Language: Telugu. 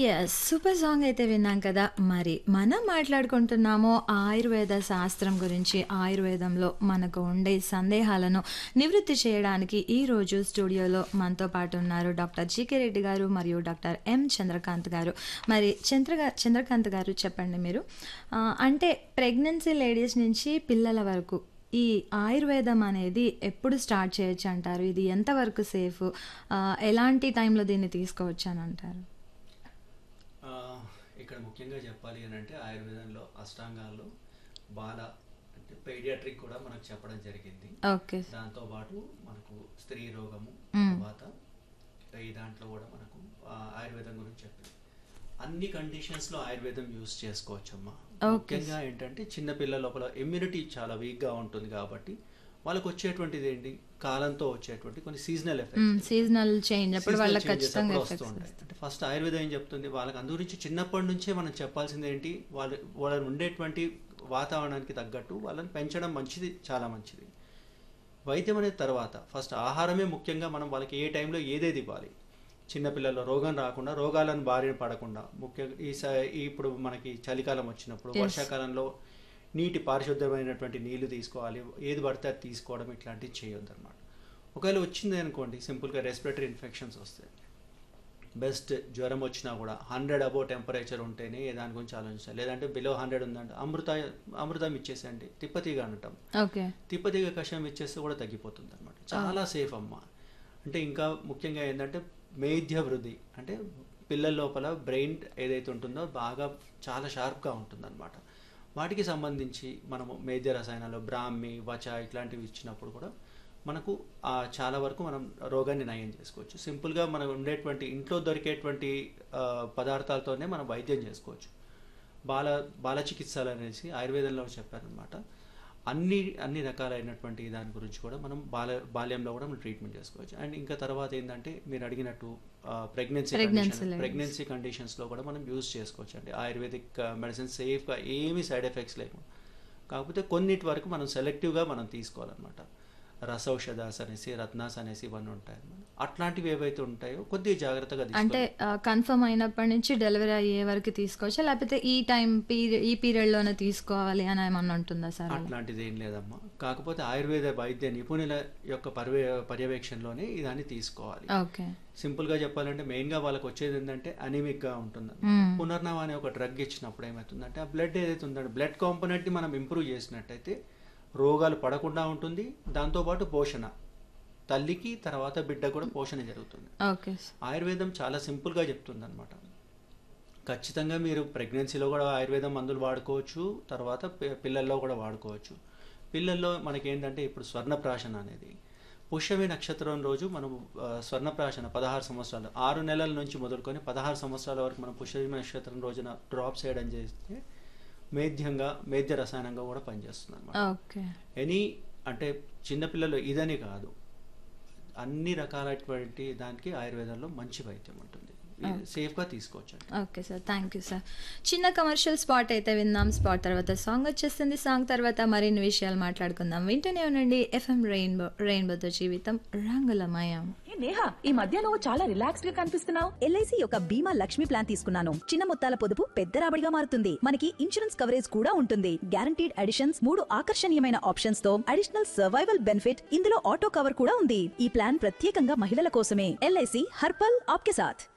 యెస్. సూపర్ సాంగ్ అయితే విన్నాం కదా! మరి మనం మాట్లాడుకుంటున్నాము ఆయుర్వేద శాస్త్రం గురించి. ఆయుర్వేదంలో మనకు ఉండే సందేహాలను నివృత్తి చేయడానికి ఈరోజు స్టూడియోలో మనతో పాటు ఉన్నారు డాక్టర్ జీకే రెడ్డి గారు మరియు డాక్టర్ ఎం చంద్రకాంత్ గారు. మరి చంద్రగా చంద్రకాంత్ గారు చెప్పండి మీరు. ఆహ్, అంటే ప్రెగ్నెన్సీ లేడీస్ నుంచి పిల్లల వరకు ఈ ఆయుర్వేదం అనేది ఎప్పుడు స్టార్ట్ చేయొచ్చంటారు? ఇది ఎంతవరకు సేఫ్? ఆహ్, ఎలాంటి టైంలో దీన్ని తీసుకోవచ్చనంటారు? ఆ, ఇక్కడ ముఖ్యంగా చెప్పాలి అని అంటే ఆయుర్వేదంలో అష్టాంగాల్లో బాల అంటే పీడియాట్రిక్ కూడా మనకు చెప్పడం జరిగింది ఓకే. దాంతో పాటు మనకు స్త్రీ రోగము మ్మ్. తర్వాత ఈ దాంట్లో కూడా మనకు ఆ, ఆయుర్వేదం గురించి చెప్పింది అన్ని కండిషన్స్ లో ఆయుర్వేదం యూస్ చేసుకోవచ్చమ్మా ఓకే. ముఖ్యంగా ఏంటంటే చిన్న పిల్లల లోపల ఇమ్యూనిటీ చాలా వీక్ గా ఉంటుంది కాబట్టి వాళ్ళకి వచ్చేటువంటిది ఏంటి కాలంతో వచ్చేటువంటి కొన్ని సీజనల్ హ్మ్. ఎఫెక్ట్స్ సీజనల్ చేంజ్ అప్పుడు Seasonal వాళ్ళకి changes ఖచ్చితంగా అప్పుడు వస్తూ ఎఫెక్ట్స్ ఉంటాయి. వస్తాయి. అంటే ఫస్ట్ ఆయుర్వేదం ఏం చెప్తుంది వాళ్ళకి అందు గురించి చిన్నప్పటి నుంచే మనం చెప్పాల్సింది ఏంటి వాళ్ళు వాళ్ళని ఉండేటువంటి వాతావరణానికి తగ్గట్టు వాళ్ళని పెంచడం మంచిది చాలా మంచిది వైద్యం అనేది తర్వాత ఫస్ట్ ఆహారమే ముఖ్యంగా మనం వాళ్ళకి ఏ టైంలో ఏదేది ఇవ్వాలి చిన్నపిల్లల్లో రోగం రాకుండా రోగాలను బారిన పడకుండా ముఖ్యంగా ఈ స- ఈ ఇప్పుడు మనకి చలికాలం వచ్చినప్పుడు Yes. వర్షాకాలంలో నీటి పారిశుద్ధమైనటువంటి నీళ్లు తీసుకోవాలి ఏది పడితే అది తీసుకోవడం ఇట్లాంటివి చేయొద్దు అనమాట ఒకవేళ వచ్చింది అనుకోండి సింపుల్గా రెస్పిరేటరీ ఇన్ఫెక్షన్స్ వస్తాయి బెస్ట్ జ్వరం వచ్చినా కూడా హండ్రెడ్ అబో టెంపరేచర్ ఉంటేనే దాని గురించి ఆలోచించాలి లేదంటే బిలో హండ్రెడ్ ఉందంటే అమృత అమృతం ఇచ్చేసేయండి తిప్పతీగ అంటాం ఓకే. తిప్పతీగ కషాయం ఇచ్చేస్తే కూడా తగ్గిపోతుంది అనమాట చాలా సేఫ్ అమ్మ అంటే ఇంకా ముఖ్యంగా ఏంటంటే మేధ్య వృద్ధి అంటే పిల్లల లోపల బ్రెయిన్ ఏదైతే ఉంటుందో బాగా చాలా షార్ప్గా ఉంటుంది అనమాట వాటికి సంబంధించి మనము మేధ్య రసాయనాలు బ్రాహ్మి వచ ఇట్లాంటివి ఇచ్చినప్పుడు కూడా మనకు ఆ చాలా వరకు మనం రోగాన్ని నయం చేసుకోవచ్చు సింపుల్గా మనకు ఉండేటువంటి ఇంట్లో దొరికేటువంటి ఆ, పదార్థాలతోనే మనం వైద్యం చేసుకోవచ్చు బాల బాల చికిత్సలు అనేసి ఆయుర్వేదంలో చెప్పారనమాట అన్ని అన్ని రకాలైనటువంటి దాని గురించి కూడా మనం బాల బాల్యంలో కూడా మనం ట్రీట్మెంట్ చేసుకోవచ్చు అండ్ ఇంకా తర్వాత ఏంటంటే మీరు అడిగినట్టు ప్రెగ్నెన్సీ Pregnancy ladies. ప్రెగ్నెన్సీ కండిషన్స్లో కూడా మనం యూజ్ చేసుకోవచ్చు అండి ఆయుర్వేదిక్ మెడిసిన్ సేఫ్గా ఏమీ సైడ్ ఎఫెక్ట్స్ లేకుండా కాకపోతే కొన్నిటి వరకు మనం సెలెక్టివ్గా మనం తీసుకోవాలన్నమాట రసౌషధాస్ అనేసి రత్నాస్ అనేసి ఇవన్నీ ఉంటాయి అన్నమాట. అట్లాంటివి ఏవైతే ఉంటాయో కొద్దిగా జాగ్రత్తగా అంటే తీసుకోవాలి కన్ఫర్మ్ అయినప్పటి నుంచి డెలివరీ అయ్యే వరకు తీసుకోవచ్చా లేకపోతే ఈ టైం పీరియడ్ ఈ పీరియడ్ లోనే తీసుకోవాలి అని ఏమన్నా ఉంటుందా సార్ అలా? అట్లాంటిది ఏం లేదమ్మా కాకపోతే ఆయుర్వేద వైద్య నిపుణుల యొక్క పర్యవే పర్యవేక్షణలోనే ఇదాన్ని తీసుకోవాలి ఓకే. సింపుల్ గా చెప్పాలంటే మెయిన్ గా వాళ్ళకి వచ్చేది ఏంటంటే అనీమిక్ గా ఉంటుంది మ్మ్. పునర్నవ అనే ఒక డ్రగ్ ఇచ్చినప్పుడు ఏమవుతుందంటే ఆ బ్లడ్ ఏదైతే ఉందంటే బ్లడ్ కాంపోనెంట్ ని మనం ఇంప్రూవ్ చేసినట్టయితే రోగాలు పడకుండా ఉంటుంది దాంతోపాటు పోషణ తల్లికి తర్వాత బిడ్డ కూడా పోషణ జరుగుతుంది ఓకే. ఆయుర్వేదం చాలా సింపుల్గా చెప్తుంది అనమాట ఖచ్చితంగా మీరు ప్రెగ్నెన్సీలో కూడా ఆయుర్వేదం మందులు వాడుకోవచ్చు తర్వాత పి- పిల్లల్లో కూడా వాడుకోవచ్చు పిల్లల్లో మనకి ఏంటంటే ఇప్పుడు స్వర్ణప్రాశన అనేది పుష్యమి నక్షత్రం రోజు మనం ఆ, స్వర్ణప్రాశన పదహారు సంవత్సరాలు ఆరు నెలల నుంచి మొదలుకొని పదహారు సంవత్సరాల వరకు మనం పుష్యమి నక్షత్రం రోజున డ్రాప్స్ వేయడం చేస్తే మేధ్యంగా మేధ్య రసాయనంగా కూడా పనిచేస్తుంది అనమాట ఓకే. ఎనీ అంటే చిన్నపిల్లలు ఇదని కాదు అన్ని రకాలైనటువంటి దానికి ఆయుర్వేదంలో మంచి వైద్యం ఉంటుంది ఇది సేఫ్గా తీసుకోవచ్చు okay sir thank you sir చిన్న కమర్షియల్ స్పాట్ అయితే విందాం స్పాట్ తర్వాత సాంగ్ వచ్చేస్తుంది సాంగ్ తర్వాత మరిన్ని విషయాలు మాట్లాడుకుందాం వింటూనే ఉండండి ఎఫ్ఎం రెయిన్బో రెయిన్బోతో జీవితం రంగులమయం ఏ నేహా ఈ మధ్య నువ్వు చాలా రిలాక్స్డ్ గా కనిపిస్తున్నావు ఎల్ఐసి యొక్క బీమా లక్ష్మి ప్లాన్ తీసుకున్నాను చిన్న మొత్తాల పొదుపు పెద్ద రాబడిగా మారుతుంది మనకి ఇన్సూరెన్స్ కవరేజ్ కూడా ఉంటుంది గ్యారంటీడ్ అడిషన్స్ మూడు ఆకర్షణీయమైన ఆప్షన్స్ తో అడిషనల్ సర్వైవల్ బెనిఫిట్ ఇందులో ఆటో కవర్ కూడా ఉంది ఈ ప్లాన్ ప్రత్యేకంగా మహిళల కోసమే ఎల్ఐసి హర్పల్ ఆప్కే సాథ్